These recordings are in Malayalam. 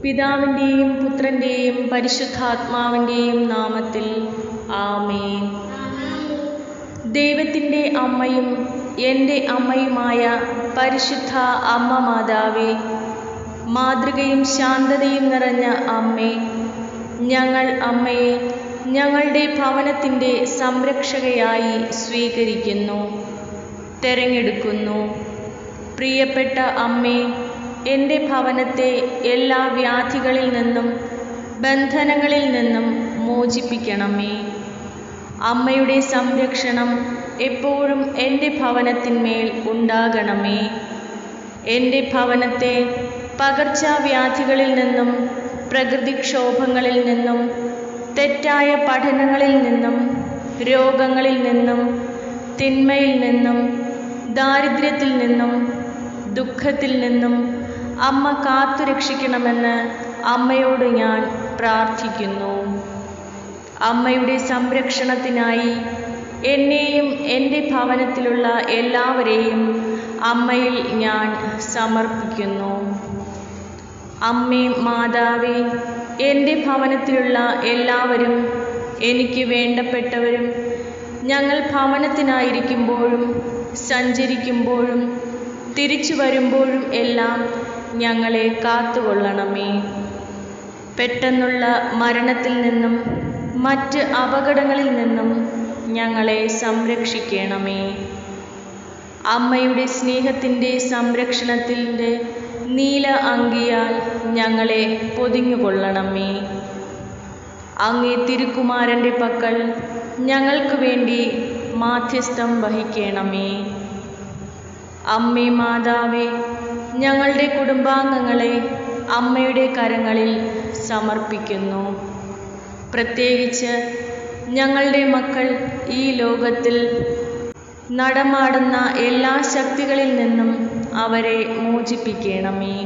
പിതാവിൻ്റെയും പുത്രൻ്റെയും പരിശുദ്ധാത്മാവിൻ്റെയും നാമത്തിൽ ആമേൻ ദൈവത്തിൻ്റെ അമ്മയും എൻ്റെ അമ്മയുമായ പരിശുദ്ധ അമ്മ മാതാവേ മാതൃകയും ശാന്തതയും നിറഞ്ഞ അമ്മേ ഞങ്ങൾ അമ്മയെ ഞങ്ങളുടെ ഭവനത്തിൻ്റെ സംരക്ഷകയായി സ്വീകരിക്കുന്നു തെരഞ്ഞെടുക്കുന്നു പ്രിയപ്പെട്ട അമ്മേ എൻ്റെ ഭവനത്തെ എല്ലാ വ്യാധികളിൽ നിന്നും ബന്ധനങ്ങളിൽ നിന്നും മോചിപ്പിക്കണമേ അമ്മയുടെ സംരക്ഷണം എപ്പോഴും എൻ്റെ ഭവനത്തിന്മേൽ ഉണ്ടാകണമേ എൻ്റെ ഭവനത്തെ പകർച്ചവ്യാധികളിൽ നിന്നും പ്രകൃതിക്ഷോഭങ്ങളിൽ നിന്നും തെറ്റായ പഠനങ്ങളിൽ നിന്നും രോഗങ്ങളിൽ നിന്നും തിന്മയിൽ നിന്നും ദാരിദ്ര്യത്തിൽ നിന്നും ദുഃഖത്തിൽ നിന്നും അമ്മ കാത്തുരക്ഷിക്കണമെന്ന് അമ്മയോട് ഞാൻ പ്രാർത്ഥിക്കുന്നു അമ്മയുടെ സംരക്ഷണത്തിനായി എന്നെയും എൻ്റെ ഭവനത്തിലുള്ള എല്ലാവരെയും അമ്മയിൽ ഞാൻ സമർപ്പിക്കുന്നു അമ്മേ മാതാവേ എൻ്റെ ഭവനത്തിലുള്ള എല്ലാവരും എനിക്ക് വേണ്ടപ്പെട്ടവരും ഞങ്ങൾ ഭവനത്തിനായിരിക്കുമ്പോഴും സഞ്ചരിക്കുമ്പോഴും തിരിച്ചു വരുമ്പോഴും എല്ലാം ഞങ്ങളെ കാത്തുകൊള്ളണമേ പെട്ടെന്നുള്ള മരണത്തിൽ നിന്നും മറ്റ് അപകടങ്ങളിൽ നിന്നും ഞങ്ങളെ സംരക്ഷിക്കണമേ അമ്മയുടെ സ്നേഹത്തിൻ്റെ സംരക്ഷണത്തിൻ്റെ നീല അങ്കിയാൽ ഞങ്ങളെ പൊതിഞ്ഞുകൊള്ളണമേ അങ്ങേ തിരുക്കുമാരൻ്റെ പക്കൽ ഞങ്ങൾക്ക് വേണ്ടി മാധ്യസ്ഥം വഹിക്കണമേ അമ്മേ മാതാവേ ഞങ്ങളുടെ കുടുംബാംഗങ്ങളെ അമ്മയുടെ കരങ്ങളിൽ സമർപ്പിക്കുന്നു പ്രത്യേകിച്ച് ഞങ്ങളുടെ മക്കൾ ഈ ലോകത്തിൽ നടമാടുന്ന എല്ലാ ശക്തികളിൽ നിന്നും അവരെ മോചിപ്പിക്കണമേ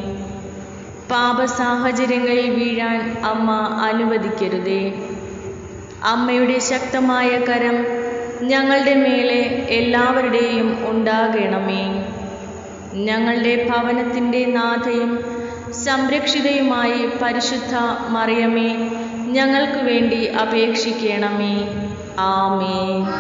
പാപസാഹചര്യങ്ങളിൽ വീഴാൻ അമ്മ അനുവദിക്കരുതേ അമ്മയുടെ ശക്തമായ കരം ഞങ്ങളുടെ മേലെ എല്ലാവരുടെയും ഉണ്ടാകണമേ ഞങ്ങളുടെ ഭവനത്തിൻ്റെ നാഥയും സംരക്ഷിതയുമായി പരിശുദ്ധ മറിയമേ ഞങ്ങൾക്ക് വേണ്ടി അപേക്ഷിക്കണമേ ആമേ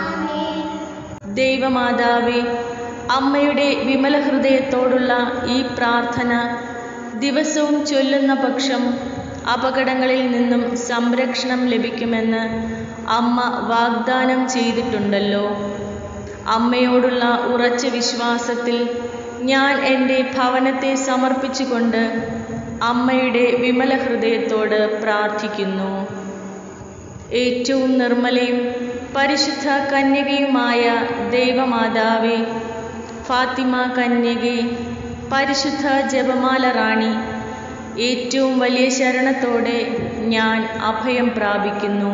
ദൈവമാതാവേ അമ്മയുടെ വിമല ഹൃദയത്തോടുള്ള ഈ പ്രാർത്ഥന ദിവസവും ചൊല്ലുന്ന പക്ഷം അപകടങ്ങളിൽ നിന്നും സംരക്ഷണം ലഭിക്കുമെന്ന് അമ്മ വാഗ്ദാനം ചെയ്തിട്ടുണ്ടല്ലോ അമ്മയോടുള്ള ഉറച്ച വിശ്വാസത്തിൽ ഞാൻ എൻ്റെ ഭവനത്തെ സമർപ്പിച്ചുകൊണ്ട് അമ്മയുടെ വിമല ഹൃദയത്തോട് പ്രാർത്ഥിക്കുന്നു ഏറ്റവും നിർമ്മലയും പരിശുദ്ധ കന്യകയുമായ ദൈവമാതാവേ ഫാത്തിമ കന്യകെ പരിശുദ്ധ ജപമാല റാണി ഏറ്റവും വലിയ ശരണത്തോടെ ഞാൻ അഭയം പ്രാപിക്കുന്നു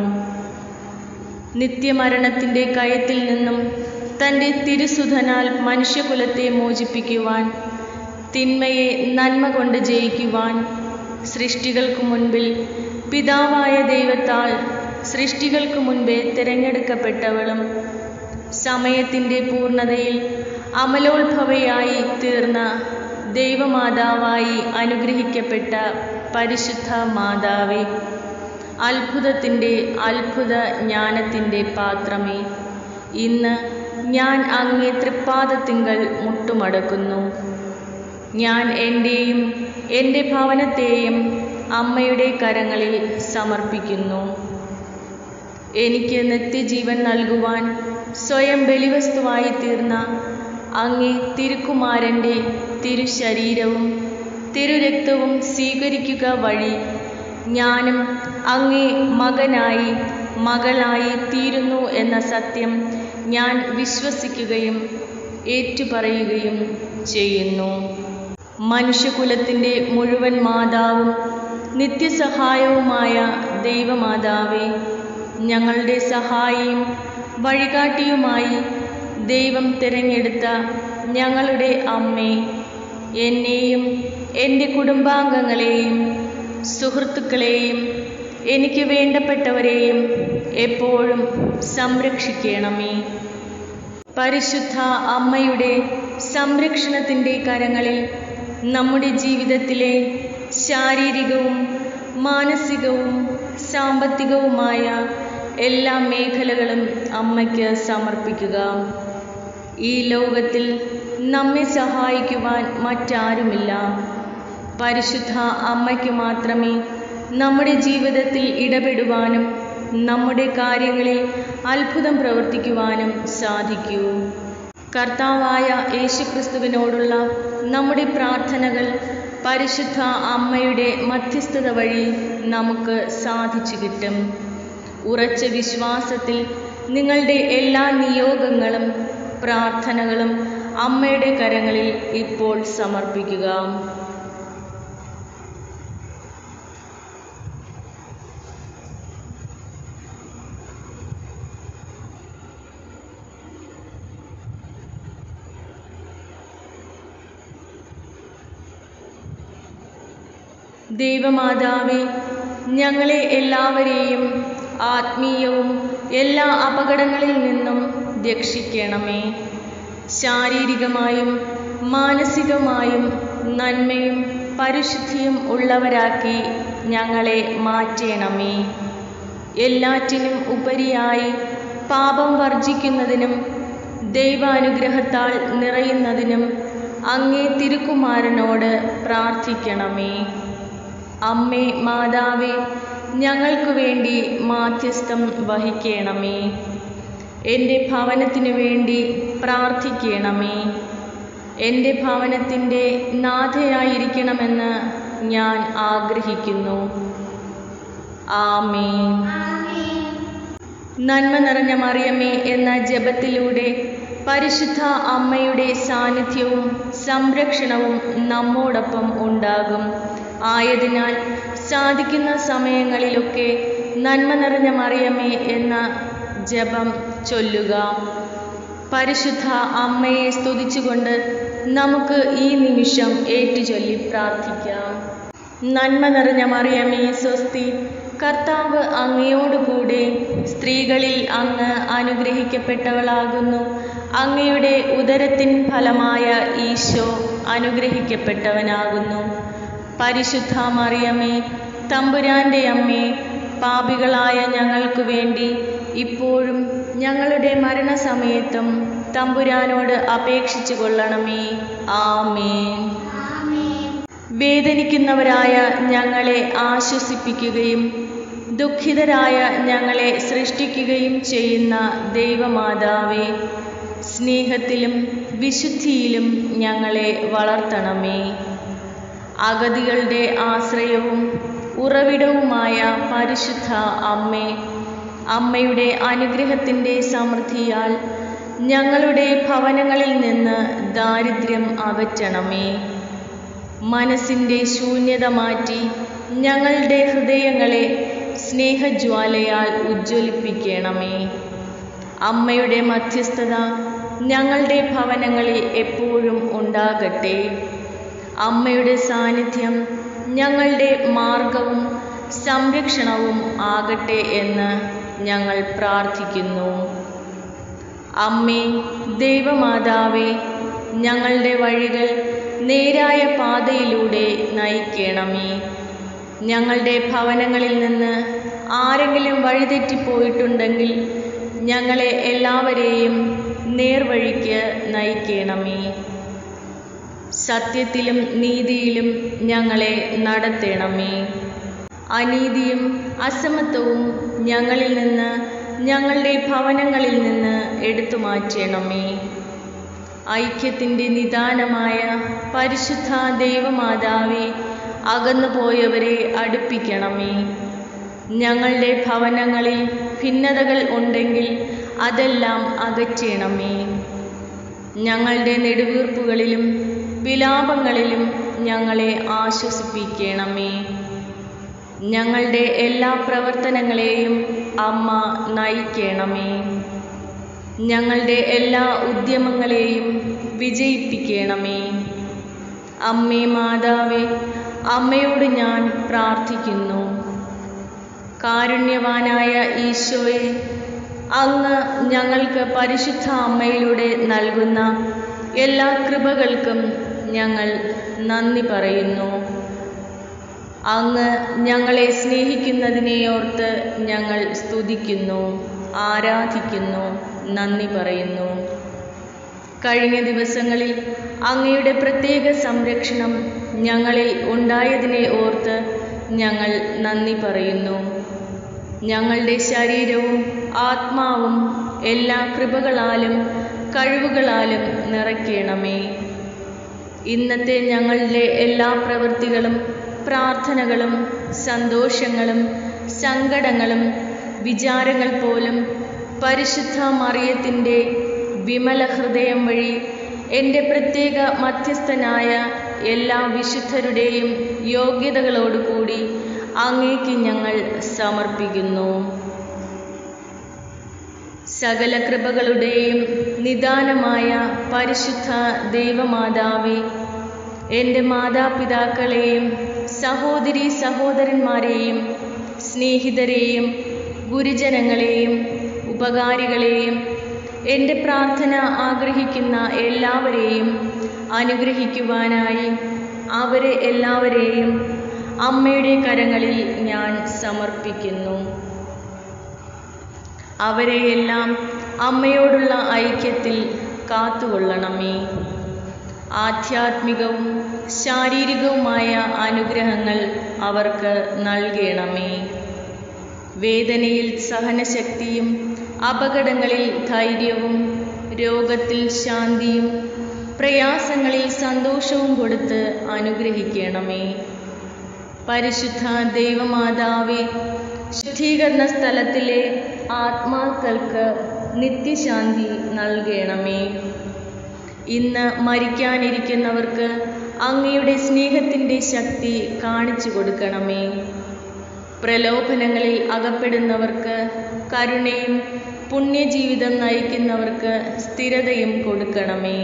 നിത്യമരണത്തിൻ്റെ കയത്തിൽ നിന്നും തൻ്റെ തിരുസുധനാൽ മനുഷ്യകുലത്തെ മോചിപ്പിക്കുവാൻ തിന്മയെ നന്മ കൊണ്ട് ജയിക്കുവാൻ സൃഷ്ടികൾക്ക് മുൻപിൽ പിതാവായ ദൈവത്താൽ സൃഷ്ടികൾക്ക് മുൻപേ തിരഞ്ഞെടുക്കപ്പെട്ടവളും സമയത്തിൻ്റെ പൂർണ്ണതയിൽ അമലോത്ഭവയായി തീർന്ന ദൈവമാതാവായി അനുഗ്രഹിക്കപ്പെട്ട പരിശുദ്ധ മാതാവേ അത്ഭുതത്തിൻ്റെ അത്ഭുത ജ്ഞാനത്തിൻ്റെ പാത്രമേ ഇന്ന് ഞാൻ അങ്ങേ തൃപ്പാദത്തിങ്കൽ മുട്ടുമടക്കുന്നു ഞാൻ എൻ്റെയും എൻ്റെ ഭവനത്തെയും അമ്മയുടെ കരങ്ങളിൽ സമർപ്പിക്കുന്നു എനിക്ക് നിത്യജീവൻ നൽകുവാൻ സ്വയം ബലിവസ്തുവായി തീർന്ന അങ്ങേ തിരുക്കുമാരൻ്റെ തിരുശരീരവും തിരുരക്തവും സ്വീകരിക്കുക വഴി ഞാനും അങ്ങേ മകനായി മകളായി തീരുന്നു എന്ന സത്യം ഞാൻ വിശ്വസിക്കുകയും ഏറ്റുപറയുകയും ചെയ്യുന്നു മനുഷ്യകുലത്തിൻ്റെ മുഴുവൻ മാതാവും നിത്യസഹായവുമായ ദൈവമാതാവേ ഞങ്ങളുടെ സഹായിയും വഴികാട്ടിയുമായി ദൈവം തിരഞ്ഞെടുത്ത ഞങ്ങളുടെ അമ്മേ എന്നെയും എൻ്റെ കുടുംബാംഗങ്ങളെയും സുഹൃത്തുക്കളെയും എനിക്ക് വേണ്ടപ്പെട്ടവരെയും എപ്പോഴും സംരക്ഷിക്കണമേ പരിശുദ്ധ അമ്മയുടെ സംരക്ഷണത്തിൻ്റെ കരങ്ങളിൽ നമ്മുടെ ജീവിതത്തിലെ ശാരീരികവും മാനസികവും സാമ്പത്തികവുമായ എല്ലാ മേഖലകളും അമ്മയ്ക്ക് സമർപ്പിക്കുക ഈ ലോകത്തിൽ നമ്മെ സഹായിക്കുവാൻ മറ്റാരുമില്ല പരിശുദ്ധ അമ്മയ്ക്ക് മാത്രമേ നമ്മുടെ ജീവിതത്തിൽ ഇടപെടുവാനും നമ്മുടെ കാര്യങ്ങളിൽ അത്ഭുതം പ്രവർത്തിക്കുവാനും സാധിക്കൂ കർത്താവായ യേശുക്രിസ്തുവിനോടുള്ള നമ്മുടെ പ്രാർത്ഥനകൾ പരിശുദ്ധ അമ്മയുടെ മധ്യസ്ഥത വഴി നമുക്ക് സാധിച്ചു കിട്ടും ഉറച്ച വിശ്വാസത്തിൽ നിങ്ങളുടെ എല്ലാ നിയോഗങ്ങളും പ്രാർത്ഥനകളും അമ്മയുടെ കരങ്ങളിൽ ഇപ്പോൾ സമർപ്പിക്കുക ദൈവമാതാവേ ഞങ്ങളെ എല്ലാവരെയും ആത്മീയവും എല്ലാ അപകടങ്ങളിൽ നിന്നും രക്ഷിക്കണമേ ശാരീരികമായും മാനസികമായും നന്മയും പരിശുദ്ധിയും ഉള്ളവരാക്കി ഞങ്ങളെ മാറ്റണമേ എല്ലാറ്റിനും ഉപരിയായി പാപം വർജിക്കുന്നതിനും ദൈവാനുഗ്രഹത്താൽ നിറയുന്നതിനും അങ്ങേ തിരുക്കുമാരനോട് പ്രാർത്ഥിക്കണമേ അമ്മേ മാതാവേ ഞങ്ങൾക്കു വേണ്ടി മാധ്യസ്ഥം വഹിക്കണമേ എൻ്റെ ഭവനത്തിനു വേണ്ടി പ്രാർത്ഥിക്കണമേ എൻ്റെ ഭവനത്തിൻ്റെ നാഥയായിരിക്കണമെന്ന് ഞാൻ ആഗ്രഹിക്കുന്നു ആമേ നന്മ നിറഞ്ഞ മറിയമ്മേ എന്ന ജപത്തിലൂടെ പരിശുദ്ധ അമ്മയുടെ സാന്നിധ്യവും സംരക്ഷണവും നമ്മോടൊപ്പം ഉണ്ടാകും ആയതിനാൽ സാധിക്കുന്ന സമയങ്ങളിലൊക്കെ നന്മ നിറഞ്ഞ മറിയമ്മേ എന്ന ജപം ചൊല്ലുക പരിശുദ്ധ അമ്മയെ സ്തുതിച്ചുകൊണ്ട് നമുക്ക് ഈ നിമിഷം ഏറ്റുചൊല്ലി പ്രാർത്ഥിക്കാം നന്മ നിറഞ്ഞ മറിയമേ സ്വസ്തി കർത്താവ് അങ്ങയോടുകൂടെ സ്ത്രീകളിൽ അങ്ങ് അനുഗ്രഹിക്കപ്പെട്ടവളാകുന്നു അങ്ങയുടെ ഉദരത്തിൻ ഫലമായ ഈശോ അനുഗ്രഹിക്കപ്പെട്ടവനാകുന്നു പരിശുദ്ധ മറിയമേ തമ്പുരാൻ്റെ അമ്മേ പാപികളായ ഞങ്ങൾക്ക് വേണ്ടി ഇപ്പോഴും ഞങ്ങളുടെ മരണസമയത്തും തമ്പുരാനോട് അപേക്ഷിച്ചു കൊള്ളണമേ ആമേൻ വേദനിക്കുന്നവരായ ഞങ്ങളെ ആശ്വസിപ്പിക്കുകയും ദുഃഖിതരായ ഞങ്ങളെ സൃഷ്ടിക്കുകയും ചെയ്യുന്ന ദൈവമാതാവേ സ്നേഹത്തിലും വിശുദ്ധിയിലും ഞങ്ങളെ വളർത്തണമേ അഗതികളുടെ ആശ്രയവും ഉറവിടവുമായ പരിശുദ്ധ അമ്മേ അമ്മയുടെ അനുഗ്രഹത്തിൻ്റെ സമൃദ്ധിയാൽ ഞങ്ങളുടെ ഭവനങ്ങളിൽ നിന്ന് ദാരിദ്ര്യം അകറ്റണമേ മനസ്സിൻ്റെ ശൂന്യത മാറ്റി ഞങ്ങളുടെ ഹൃദയങ്ങളെ സ്നേഹജ്വാലയാൽ ഉജ്ജ്വലിപ്പിക്കണമേ അമ്മയുടെ മധ്യസ്ഥത ഞങ്ങളുടെ ഭവനങ്ങളിൽ എപ്പോഴും ഉണ്ടാകട്ടെ അമ്മയുടെ സാന്നിധ്യം ഞങ്ങളുടെ മാർഗവും സംരക്ഷണവും ആകട്ടെ എന്ന് ഞങ്ങൾ പ്രാർത്ഥിക്കുന്നു അമ്മേ ദൈവമാതാവേ ഞങ്ങളുടെ വഴികൾ നേരായ പാതയിലൂടെ നയിക്കണമേ ഞങ്ങളുടെ ഭവനങ്ങളിൽ നിന്ന് ആരെങ്കിലും വഴിതെറ്റിപ്പോയിട്ടുണ്ടെങ്കിൽ ഞങ്ങളെ എല്ലാവരെയും നേർവഴിക്ക് നയിക്കണമേ സത്യത്തിലും നീതിയിലും ഞങ്ങളെ നടത്തണമേ അനീതിയും അസമത്വവും ഞങ്ങളിൽ നിന്ന് ഞങ്ങളുടെ ഭവനങ്ങളിൽ നിന്ന് എടുത്തു മാറ്റണമേ ഐക്യത്തിൻ്റെ നിദാനമായ പരിശുദ്ധ ദൈവമാതാവെ അകന്നു പോയവരെ അടുപ്പിക്കണമേ ഞങ്ങളുടെ ഭവനങ്ങളിൽ ഭിന്നതകൾ ഉണ്ടെങ്കിൽ അതെല്ലാം അകറ്റണമേ ഞങ്ങളുടെ നെടുവീർപ്പുകളിലും വിലാപങ്ങളിലും ഞങ്ങളെ ആശ്വസിപ്പിക്കണമേ ഞങ്ങളുടെ എല്ലാ പ്രവർത്തനങ്ങളെയും അമ്മ നയിക്കണമേ ഞങ്ങളുടെ എല്ലാ ഉദ്യമങ്ങളെയും വിജയിപ്പിക്കണമേ അമ്മേ മാതാവേ അമ്മയോട് ഞാൻ പ്രാർത്ഥിക്കുന്നു കാരുണ്യവാനായ ഈശോയെ അങ്ങ് ഞങ്ങൾക്ക് പരിശുദ്ധ അമ്മയിലൂടെ നൽകുന്ന എല്ലാ കൃപകൾക്കും ഞങ്ങൾ നന്ദി പറയുന്നു അങ്ങ് ഞങ്ങളെ സ്നേഹിക്കുന്നതിനെയോർത്ത് ഞങ്ങൾ സ്തുതിക്കുന്നു ആരാധിക്കുന്നു നന്ദി പറയുന്നു കഴിഞ്ഞ ദിവസങ്ങളിൽ അങ്ങയുടെ പ്രത്യേക സംരക്ഷണം ഞങ്ങളിൽ ഉണ്ടായതിനെ ഓർത്ത് ഞങ്ങൾ നന്ദി പറയുന്നു ഞങ്ങളുടെ ശരീരവും ആത്മാവും എല്ലാ കൃപകളാലും കഴിവുകളാലും നിറയ്ക്കണമേ ഇന്നത്തെ ഞങ്ങളുടെ എല്ലാ പ്രവൃത്തികളും പ്രാർത്ഥനകളും സന്തോഷങ്ങളും സങ്കടങ്ങളും വിചാരങ്ങൾ പോലും പരിശുദ്ധ മറിയത്തിൻ്റെ വിമല ഹൃദയം വഴി എൻ്റെ പ്രത്യേക മധ്യസ്ഥനായ എല്ലാ വിശുദ്ധരുടെയും യോഗ്യതകളോടുകൂടി അങ്ങേക്ക് ഞങ്ങൾ സമർപ്പിക്കുന്നു സകല കൃപകളുടെയും നിദാനമായ പരിശുദ്ധ ദൈവമാതാവേ എൻ്റെ മാതാപിതാക്കളെയും സഹോദരി സഹോദരന്മാരെയും സ്നേഹിതരെയും ഗുരുജനങ്ങളെയും ഉപകാരികളെയും എൻ്റെ പ്രാർത്ഥന ആഗ്രഹിക്കുന്ന എല്ലാവരെയും അനുഗ്രഹിക്കുവാനായി അവരെ എല്ലാവരെയും അമ്മയുടെ കരങ്ങളിൽ ഞാൻ സമർപ്പിക്കുന്നു അവരെയെല്ലാം അമ്മയോടുള്ള ഐക്യത്തിൽ കാത്തുകൊള്ളണമേ ആധ്യാത്മികവും ശാരീരികവുമായ അനുഗ്രഹങ്ങൾ അവർക്ക് നൽകണമേ വേദനയിൽ സഹനശക്തിയും അപകടങ്ങളിൽ ധൈര്യവും രോഗത്തിൽ ശാന്തിയും പ്രയാസങ്ങളിൽ സന്തോഷവും കൊടുത്ത് അനുഗ്രഹിക്കണമേ പരിശുദ്ധ ദൈവമാതാവേ ശുദ്ധീകരണ സ്ഥലത്തിലെ ആത്മാക്കൾക്ക് നിത്യശാന്തി നൽകണമേ ഇന്ന് മരിക്കാനിരിക്കുന്നവർക്ക് അങ്ങയുടെ സ്നേഹത്തിൻ്റെ ശക്തി കാണിച്ചു കൊടുക്കണമേ പ്രലോഭനങ്ങളിൽ അകപ്പെടുന്നവർക്ക് കരുണയും പുണ്യജീവിതം നയിക്കുന്നവർക്ക് സ്ഥിരതയും കൊടുക്കണമേ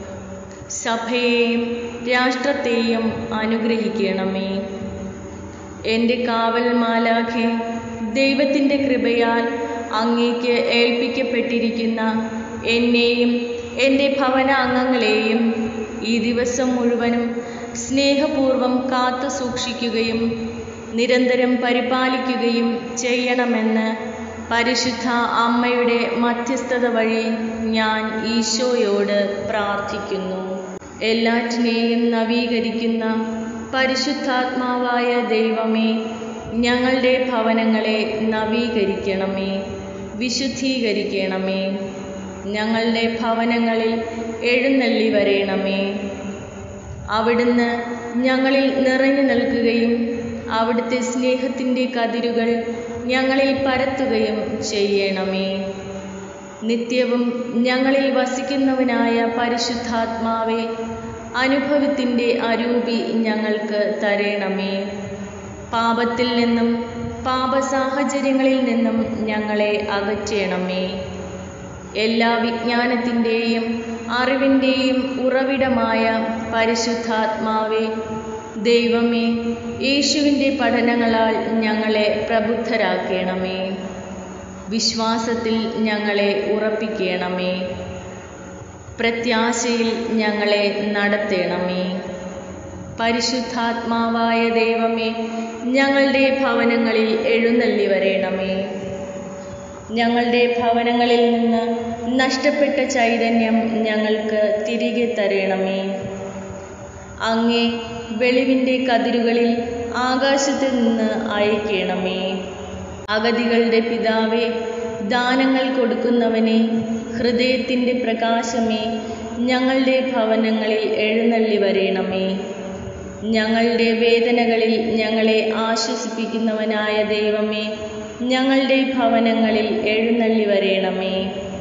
സഭയെയും രാഷ്ട്രത്തെയും അനുഗ്രഹിക്കണമേ എൻ്റെ കാവൽ മാലാഖെ ദൈവത്തിൻ്റെ കൃപയാൽ അങ്ങേക്ക് ഏൽപ്പിക്കപ്പെട്ടിരിക്കുന്ന എന്നെയും എൻ്റെ ഭവനാംഗങ്ങളെയും ഈ ദിവസം മുഴുവനും സ്നേഹപൂർവം കാത്തു സൂക്ഷിക്കുകയും നിരന്തരം പരിപാലിക്കുകയും ചെയ്യണമെന്ന് പരിശുദ്ധ അമ്മയുടെ മധ്യസ്ഥത വഴി ഞാൻ ഈശോയോട് പ്രാർത്ഥിക്കുന്നു എല്ലാറ്റിനെയും നവീകരിക്കുന്ന പരിശുദ്ധാത്മാവായ ദൈവമേ ഞങ്ങളുടെ ഭവനങ്ങളെ നവീകരിക്കണമേ വിശുദ്ധീകരിക്കണമേ ഞങ്ങളുടെ ഭവനങ്ങളിൽ എഴുന്നള്ളി വരേണമേ അവിടുന്ന് ഞങ്ങളിൽ നിറഞ്ഞു നിൽക്കുകയും അവിടുത്തെ സ്നേഹത്തിൻ്റെ കതിരുകൾ ഞങ്ങളിൽ പരത്തുകയും ചെയ്യണമേ നിത്യവും ഞങ്ങളിൽ വസിക്കുന്നവനായ പരിശുദ്ധാത്മാവെ അനുഭവത്തിൻ്റെ അരൂപി ഞങ്ങൾക്ക് തരേണമേ പാപത്തിൽ നിന്നും പാപസാഹചര്യങ്ങളിൽ നിന്നും ഞങ്ങളെ അകറ്റണമേ എല്ലാ വിജ്ഞാനത്തിൻ്റെയും അറിവിൻ്റെയും ഉറവിടമായ പരിശുദ്ധാത്മാവെ ദൈവമേ യേശുവിൻ്റെ പഠനങ്ങളാൽ ഞങ്ങളെ പ്രബുദ്ധരാക്കണമേ വിശ്വാസത്തിൽ ഞങ്ങളെ ഉറപ്പിക്കണമേ പ്രത്യാശയിൽ ഞങ്ങളെ നടത്തണമേ പരിശുദ്ധാത്മാവായ ദൈവമേ ഞങ്ങളുടെ ഭവനങ്ങളിൽ എഴുന്നള്ളി വരേണമേ ഞങ്ങളുടെ ഭവനങ്ങളിൽ നിന്ന് നഷ്ടപ്പെട്ട ചൈതന്യം ഞങ്ങൾക്ക് തിരികെ തരണമേ അങ്ങേ വെളിവിൻ്റെ കതിരുകളിൽ ആകാശത്തിൽ നിന്ന് അയക്കണമേ അഗതികളുടെ പിതാവേ ദാനങ്ങൾ കൊടുക്കുന്നവനെ ഹൃദയത്തിൻ്റെ പ്രകാശമേ ഞങ്ങളുടെ ഭവനങ്ങളിൽ എഴുന്നള്ളി വരേണമേ ഞങ്ങളുടെ വേദനകളിൽ ഞങ്ങളെ ആശ്വസിപ്പിക്കുന്നവനായ ദൈവമേ ഞങ്ങളുടെ ഭവനങ്ങളിൽ എഴുന്നള്ളി വരേണമേ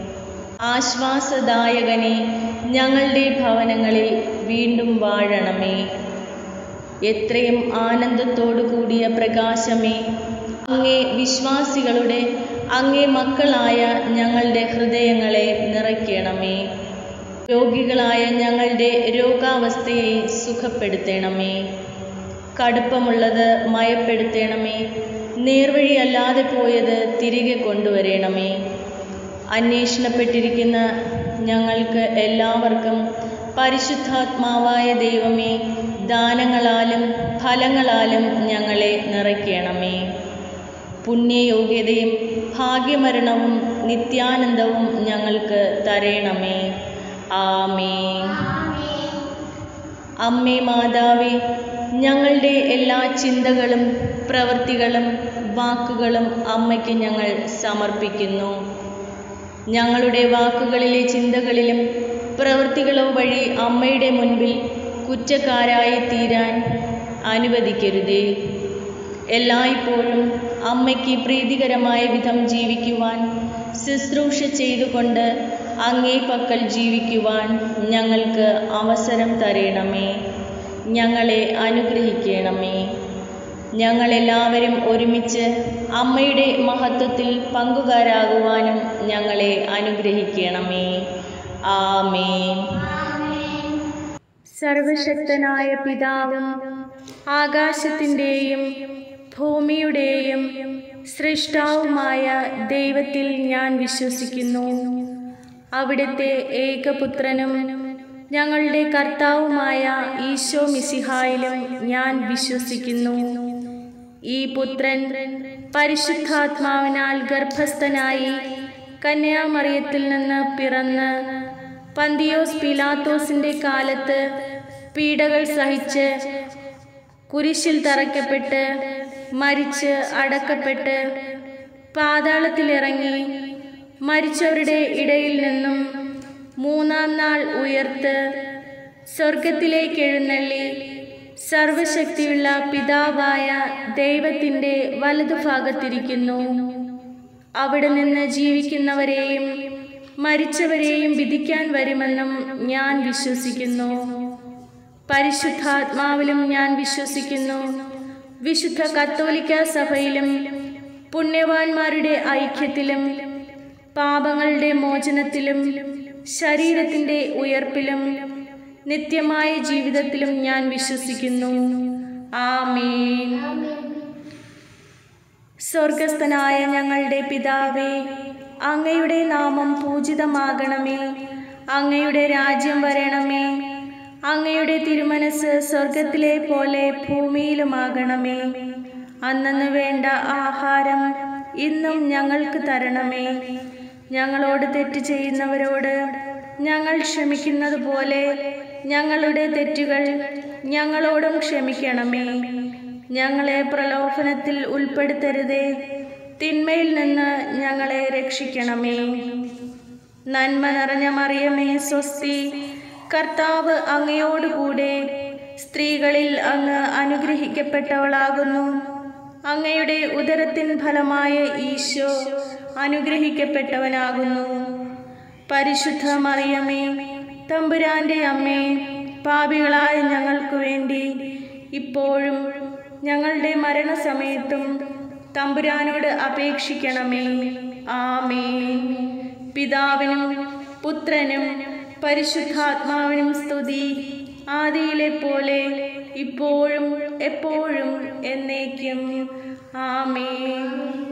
ആശ്വാസദായകനെ ഞങ്ങളുടെ ഭവനങ്ങളിൽ വീണ്ടും വാഴണമേ എത്രയും ആനന്ദത്തോടു കൂടിയ പ്രകാശമേ അങ്ങേ വിശ്വാസികളുടെ അങ്ങേ മക്കളായ ഞങ്ങളുടെ ഹൃദയങ്ങളെ നിറയ്ക്കണമേ രോഗികളായ ഞങ്ങളുടെ രോഗാവസ്ഥയെ സുഖപ്പെടുത്തണമേ കടുപ്പമുള്ളത് മയപ്പെടുത്തണമേ നേർവഴിയല്ലാതെ പോയത് തിരികെ കൊണ്ടുവരണമേ അന്വേഷണപ്പെട്ടിരിക്കുന്ന ഞങ്ങൾക്ക് എല്ലാവർക്കും പരിശുദ്ധാത്മാവായ ദൈവമേ ദാനങ്ങളാലും ഫലങ്ങളാലും ഞങ്ങളെ നിറയ്ക്കണമേ പുണ്യയോഗ്യതയും ഭാഗ്യമരണവും നിത്യാനന്ദവും ഞങ്ങൾക്ക് തരയണമേ ആമേ അമ്മേ മാതാവേ ഞങ്ങളുടെ എല്ലാ ചിന്തകളും പ്രവൃത്തികളും വാക്കുകളും അമ്മയ്ക്ക് ഞങ്ങൾ സമർപ്പിക്കുന്നു ഞങ്ങളുടെ വാക്കുകളിലെ ചിന്തകളിലും പ്രവൃത്തികളോ വഴി അമ്മയുടെ മുൻപിൽ കുറ്റക്കാരായി തീരാൻ അനുവദിക്കരുതേ എല്ലായ്പ്പോഴും അമ്മയ്ക്ക് പ്രീതികരമായ വിധം ജീവിക്കുവാൻ ശുശ്രൂഷ ചെയ്തുകൊണ്ട് അങ്ങേ പക്കൽ ജീവിക്കുവാൻ ഞങ്ങൾക്ക് അവസരം തരയണമേ ഞങ്ങളെ അനുഗ്രഹിക്കണമേ ഞങ്ങളെല്ലാവരും ഒരുമിച്ച് അമ്മയുടെ മഹത്വത്തിൽ പങ്കുകാരാകുവാനും ഞങ്ങളെ അനുഗ്രഹിക്കണമേ ആമേൻ സർവശക്തനായ പിതാവും ആകാശത്തിൻ്റെയും ഭൂമിയുടെയും സൃഷ്ടാവുമായ ദൈവത്തിൽ ഞാൻ വിശ്വസിക്കുന്നു അവിടുത്തെ ഏകപുത്രനും ഞങ്ങളുടെ കർത്താവുമായ ഈശോ മിസിഹായിലും ഞാൻ വിശ്വസിക്കുന്നു ഈ പുത്രൻ പരിശുദ്ധാത്മാവിനാൽ ഗർഭസ്ഥനായി കന്യാമറിയത്തിൽ നിന്ന് പിറന്ന് പന്തിയോസ് പിലാത്തോസിന്റെ കാലത്ത് പീഡകൾ സഹിച്ച് കുരിശിൽ തറയ്ക്കപ്പെട്ട് മരിച്ച് അടക്കപ്പെട്ട് പാതാളത്തിലിറങ്ങി മരിച്ചവരുടെ ഇടയിൽ നിന്നും മൂന്നാം നാൾ ഉയർത്ത് സ്വർഗത്തിലേക്ക് എഴുന്നള്ളി സർവശക്തിയുള്ള പിതാവായ ദൈവത്തിൻ്റെ വലതുഭാഗത്തിരിക്കുന്നു അവിടെ നിന്ന് ജീവിക്കുന്നവരെയും മരിച്ചവരെയും വിധിക്കാൻ വരുമെന്നും ഞാൻ വിശ്വസിക്കുന്നു പരിശുദ്ധാത്മാവിലും ഞാൻ വിശ്വസിക്കുന്നു വിശുദ്ധ കത്തോലിക്ക സഭയിലും പുണ്യവാന്മാരുടെ ഐക്യത്തിലും പാപങ്ങളുടെ മോചനത്തിലും ശരീരത്തിൻ്റെ ഉയർപ്പിലും നിത്യമായ ജീവിതത്തിലും ഞാൻ വിശ്വസിക്കുന്നു ആമേൻ സ്വർഗസ്ഥനായ ഞങ്ങളുടെ പിതാവേ അങ്ങയുടെ നാമം പൂജിതമാകണമേ അങ്ങയുടെ രാജ്യം വരണമേ അങ്ങയുടെ തിരുമനസ് സ്വർഗത്തിലെ പോലെ ഭൂമിയിലുമാകണമേ അന്നു വേണ്ട ആഹാരം ഇന്നും ഞങ്ങൾക്ക് തരണമേ ഞങ്ങളോട് തെറ്റ് ചെയ്യുന്നവരോട് ഞങ്ങൾ ക്ഷമിക്കുന്നത് പോലെ ഞങ്ങളുടെ തെറ്റുകൾ ഞങ്ങളോടും ക്ഷമിക്കണമേ ഞങ്ങളെ പ്രലോഭനത്തിൽ ഉൾപ്പെടുത്തരുതേ തിന്മയിൽ നിന്ന് ഞങ്ങളെ രക്ഷിക്കണമേ നന്മ നിറഞ്ഞ മറിയമേ സ്വസ്തി കർത്താവ് അങ്ങയോടുകൂടെ സ്ത്രീകളിൽ അങ്ങ് അനുഗ്രഹിക്കപ്പെട്ടവളാകുന്നു അങ്ങയുടെ ഉദരത്തിൻ ഫലമായ ഈശോ അനുഗ്രഹിക്കപ്പെട്ടവനാകുന്നു പരിശുദ്ധ മറിയമേ തമ്പുരാന്റെ അമ്മേ പാപികളായ ഞങ്ങൾക്ക് വേണ്ടി ഇപ്പോഴും ഞങ്ങളുടെ മരണസമയത്തും തമ്പുരാനോട് അപേക്ഷിക്കണമേ ആമേൻ പിതാവിനും പുത്രനും പരിശുദ്ധാത്മാവിനും സ്തുതി ആദിയിലെ പോലെ ഇപ്പോഴും എപ്പോഴും എന്നേക്കും ആമേൻ